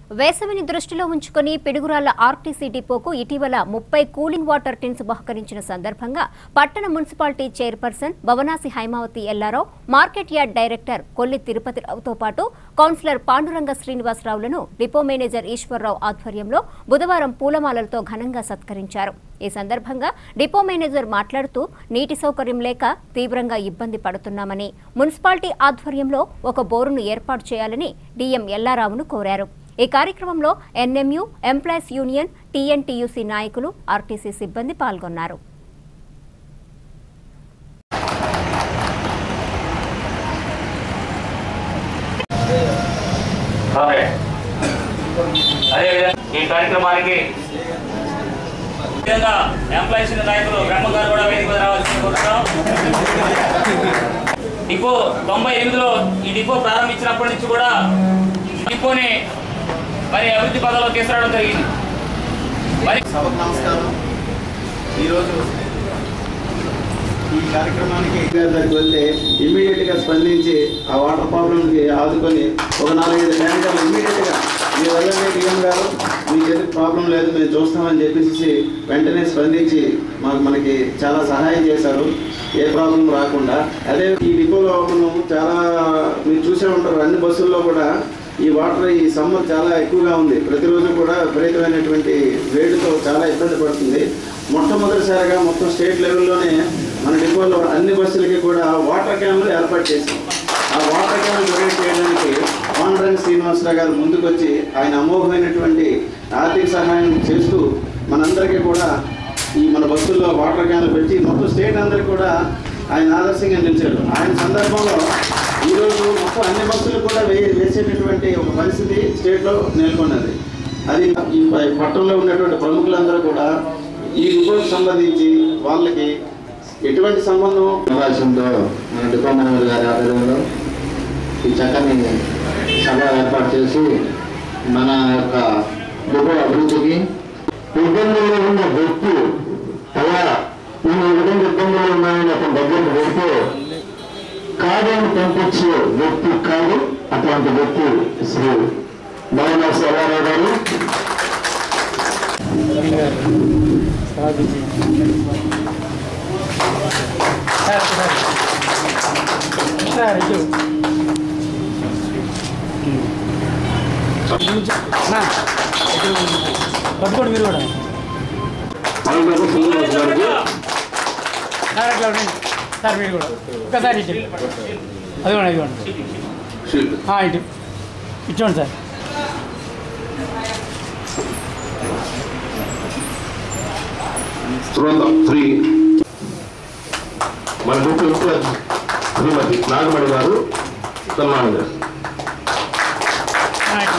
వేసవిని దృష్టిలో ఉంచుకొని పిడుగురాళ్ల ఆర్టీసీ డిపోకు ఇటీవల ముప్పై కూలింగ్ వాటర్ టిన్స్ బహుకరించిన సందర్భంగా పట్టణ municipality chairperson Bhavanasi Haimavathi Ellarao market yard director Kolli తిరుపతిరావుతో పాటు కౌన్సిలర్ పాండురంగ శ్రీనివాసరావులను డిపో మేనేజర్ ఈశ్వర్రావు ఆధ్వర్యంలో బుధవారం పూలమాలలతో ఘనంగా సత్కరించారు ఈ సందర్భంగా డిపో మేనేజర్ మాట్లాడుతూ నీటి సౌకర్యం లేక తీవ్రంగా ఇబ్బంది పడుతున్నామని మున్సిపాలిటీ ఆధ్వర్యంలో ఒక బోరును ఏర్పాటు చేయాలని డీఎం ఎల్లారావును కోరారు ఈ కార్యక్రమంలో ఎన్ఎంయు ఎంప్లాయీస్ యూనియన్ టీఎన్టీయూసీ నాయకులు ఆర్టీసీ సిబ్బంది పాల్గొన్నారు ఓకే అదేవిధంగా ఈ కార్యక్రమానికి విధంగా ఎంప్లాయీస్ నాయకులు బ్రహ్మ గారు కూడా వేదిక మీద రావాల్సింది కోరుతున్నాం డిపో తొంభై ఎనిమిదిలో ఈ డిపో ప్రారంభించినప్పటి నుంచి కూడా డిపోని మరి అభివృద్ధి పదంలో తీసుకురావడం జరిగింది మరి సభకు నమస్కారం ఈరోజు ఈ కార్యక్రమానికి గారి దగ్గరికి వెళ్తే ఇమ్మీడియట్ గా స్పందించి ఆ వాటర్ ప్రాబ్లమ్ కి ఆదుకొని ఒక నాలుగైదు ట్యాంకర్లు ఇమ్మీడియట్ గా మీ వల్లనే డిఎం గారు మీకు ఎందుకు ప్రాబ్లం లేదు మేము చూస్తామని చెప్పేసి వెంటనే స్పందించి మాకు మనకి చాలా సహాయం చేశారు ఏ ప్రాబ్లం రాకుండా అదే ఈ డిపోలో మనం చాలా మీరు చూసే ఉంటారు అన్ని బస్సుల్లో కూడా ఈ వాటర్ ఈ సమ్మర్ చాలా ఎక్కువగా ఉంది ప్రతిరోజు కూడా విపరీతమైనటువంటి వేడితో చాలా ఇబ్బంది పడుతుంది మొట్టమొదటిసారిగా మొత్తం స్టేట్ లెవెల్లోనే మన డిపోలో అన్ని బస్సులకి కూడా వాటర్ క్యాన్లు ఏర్పాటు చేసాం ఆ వాటర్ క్యాన్ డొనేట్ చేయడానికి పాండరంగ శ్రీనివాసరావు గారు ముందుకొచ్చి ఆయన అమోఘమైనటువంటి ఆర్థిక సహాయం చేస్తూ మనందరికీ కూడా ఈ మన బస్సుల్లో వాటర్ క్యాన్లు పెట్టి మొత్తం స్టేట్ అందరికీ కూడా ఆయన ఆదర్శంగా నిలిచాడు ఆయన సందర్భంలో ఈరోజు మొత్తం అన్ని బస్సులు కూడా వే వేసేటటువంటి ఒక పరిస్థితి స్టేట్లో నెలకొన్నది అది ఈ ప- పట్టణంలో ఉన్నటువంటి ప్రముఖులందరూ కూడా ఈ రిపోర్ట్ సంబంధించి వాళ్ళకి ఎటువంటి సంబంధం సమావేశంలో మన డిపో మేనేజర్ గారి ఆధ్వర్యంలో ఈ చక్కని సభ ఏర్పాటు చేసి మన యొక్క డిపో అభివృద్ధికి ఇబ్బందుల్లో ఉన్న వ్యక్తి అలా నేను ఈ విధంగా ఇబ్బందులు ఉన్నాయని అతని దగ్గరికి వెళ్తే కాదని పంపించే వ్యక్తి కాదు అటువంటి వ్యక్తి శ్రీ భవన శివారావు గారు పట్టుకోండి మీరు కూడా పాండురంగ శ్రీనివాస్ గారికి సార్ అట్లా ఉండండి సార్ మీరు కూడా ఒక్కసారి ఇటు అదిగోండి అదిగోండి ఆ, ఇటు ఇచ్చోండి సార్ బృందం శ్రీ మన డిప్యూటీ ఇన్ఛార్జ్ శ్రీమతి నాగమణి గారు సన్మానం చేస్తారు ఆ, ఇటు.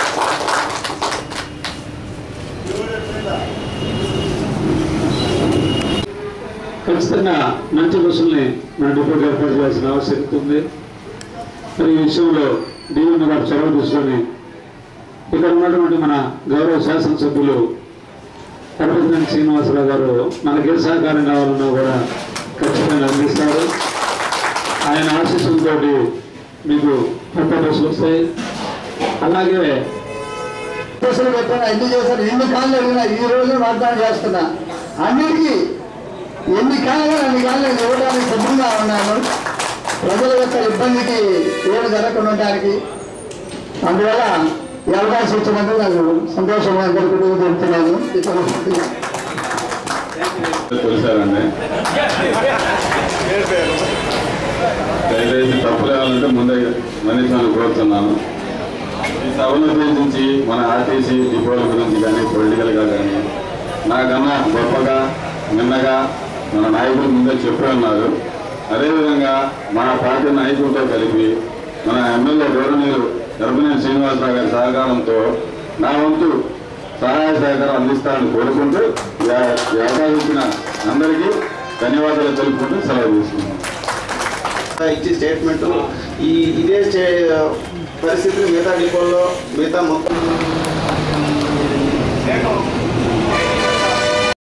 ఖచ్చితంగా మంచి బస్సుల్ని మన డిపోకి ఏర్పాటు చేయాల్సిన ఆవశ్యకత ఉంది మరి ఈ విషయంలో డిఎం గారు చొరవ తీసుకొని ఇక్కడ ఉన్నటువంటి మన గౌరవ శాసనసభ్యులు కడపతి శ్రీనివాసరావు గారు మనకి ఏ సహకారం కావాలన్నా కూడా ఖచ్చితంగా అందిస్తారు ఆయన ఆశీస్సులతో మీకు కొత్త బస్సులు వస్తాయి అలాగే కేసులు పెట్టాను ఎన్ని చేశారు ఎన్ని కాళ్ళు అడిగినా ఈ రోజు వాగ్దానం చేస్తున్నా అన్నిటికీ ఎన్ని కాళ్ళు అన్ని కాళ్ళు నేను ఇవ్వడానికి సిద్ధంగా ఉన్నాను ప్రజల యొక్క ఇబ్బందికి ఏమి జరగకుండా ఉండడానికి అందువల్ల ఈ అవకాశం ఇచ్చినందుకు నాకు సంతోషంగా అందరికీ చెప్తున్నాను తెలిసారండి దయచేసి తప్పులేవాలంటే ముందే మనిషిని కోరుతున్నాను ఈ సభను ఉద్దేశించి మన ఆర్టీసీ డిపోల గురించి కానీ పొలిటికల్గా కానీ నాకన్నా గొప్పగా నిన్నగా మన నాయకులు ముందే చెప్పి ఉన్నారు అదేవిధంగా మన పార్టీ నాయకులతో కలిపి మన ఎమ్మెల్యే గౌరవనీయులు గర్భనేని శ్రీనివాసరావు గారి సహకారంతో నా వంతు సహాయ సహకారం అందిస్తానని కోరుకుంటూ ఈ ఈ అవకాశం ఇచ్చిన అందరికీ ధన్యవాదాలు తెలుపుకుంటూ సెలవు తీసుకున్నాను ఇచ్చి స్టేట్మెంట్ ఈ ఇదే స్టే- పరిస్థితులు మిగతా డిపోల్లో మిగతా మొత్తం